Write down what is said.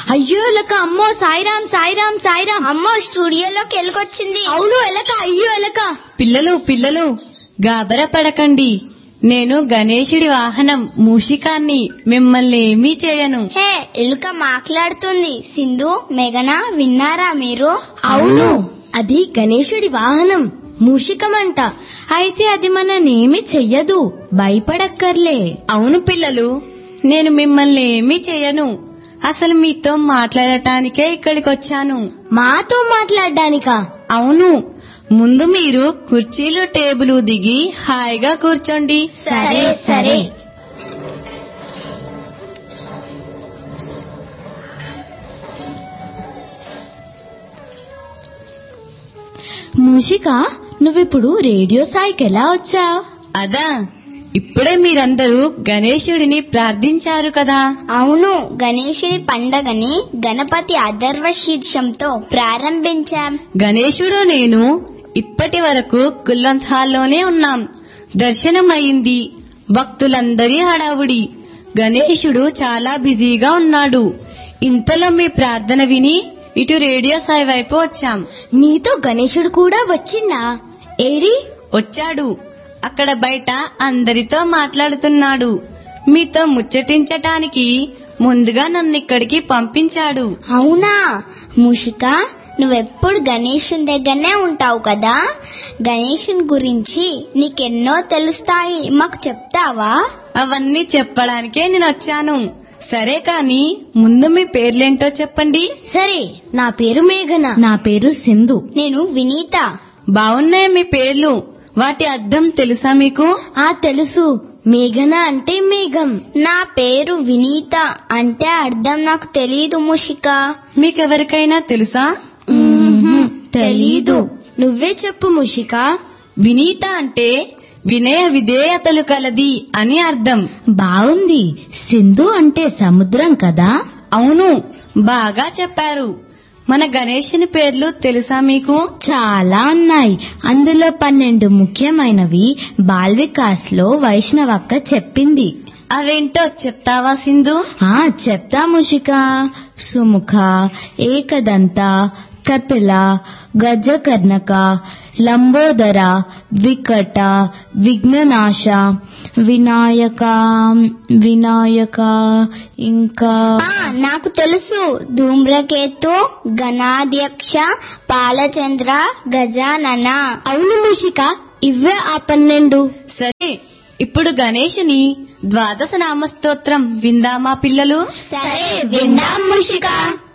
అయ్యో ఎలక అమ్మో సాయిరాం సాయిరాం సాయిరాం అమ్మో స్టూడియోలోకి ఎలుకొచ్చింది అవును ఎలక అయ్యో ఎలక పిల్లలు పిల్లలు గాబర పడకండి నేను గణేశుడి వాహనం మూషికాన్ని మిమ్మల్ని ఏమీ చేయను హే ఎలుక మాట్లాడుతుంది సింధు మెగన విన్నారా మీరు అవును అది గణేశుడి వాహనం మూషికమంట అయితే అది మననేమి చెయ్యదు భయపడక్కర్లే అవును పిల్లలు నేను మిమ్మల్ని ఏమీ చేయను అసలు మీతో మాట్లాడటానికే ఇక్కడికి వచ్చాను మాతో మాట్లాడడానికా అవును ముందు మీరు కుర్చీలు టేబుల్ దిగి హాయిగా కూర్చోండి సరే సరే మూషిక నువ్విప్పుడు రేడియో సాయికి ఎలా వచ్చావు అదా ఇప్పుడే మీరందరూ గణేశుడిని ప్రార్థించారు కదా అవును గణేశుని పండగని గణపతి అధర్వ శీర్షంతో ప్రారంభించాం గణేశుడు నేను ఇప్పటి వరకు కుల్లంత్ హాల్లోనే ఉన్నాం దర్శనం అయింది భక్తులందరి హడావుడి గణేశుడు చాలా బిజీగా ఉన్నాడు ఇంతలో మీ ప్రార్థన విని ఇటు రేడియో సాయి వైపు వచ్చాం నీతో గణేశుడు కూడా వచ్చిందా ఏడి వచ్చాడు అక్కడ బయట అందరితో మాట్లాడుతున్నాడు మీతో ముచ్చటించటానికి ముందుగా నన్ను ఇక్కడికి పంపించాడు అవునా మూషిక నువ్వెప్పుడు గణేశుని దగ్గరనే ఉంటావు కదా గణేశుని గురించి నీకెన్నో తెలుస్తాయి మాకు చెప్తావా అవన్నీ చెప్పడానికే నేను వచ్చాను సరే కాని ముందు మీ పేర్లేంటో చెప్పండి సరే నా పేరు మేఘన నా పేరు సింధు నేను వినీత బాగున్నాయి మీ పేర్లు వాటి అర్థం తెలుసా మీకు ఆ తెలుసు మేఘన అంటే మేఘం నా పేరు వినీత అంటే అర్థం నాకు తెలీదు మూషిక మీకెవరికైనా తెలుసా తెలీదు నువ్వే చెప్పు ముషిక వినీత అంటే వినయ విధేయతలు కలది అని అర్థం బాగుంది సింధు అంటే సముద్రం కదా అవును బాగా చెప్పారు మన గణేశుని పేర్లు తెలుసా మీకు చాలా ఉన్నాయి అందులో పన్నెండు ముఖ్యమైనవి బాల్ వికాస్ లో వైష్ణవక్క చెప్పింది అవేంటో చెప్తావా సింధు ఆ చెప్తా ముషిక సుముఖ ఏకదంత కపిల గజకర్ణక లంబోదర వికట విఘ్ననాశ వినాయక వినాయక ఇంకా ఆ, నాకు తెలుసు ధూమ్రకేతు గణాధ్యక్ష పాలచంద్ర గజానన అవును ముషిక ఇవే ఆ పన్నెండు సరే ఇప్పుడు గణేశుని ద్వాదశ నామస్తోత్రం విందామా పిల్లలు సరే విందాం మూషిక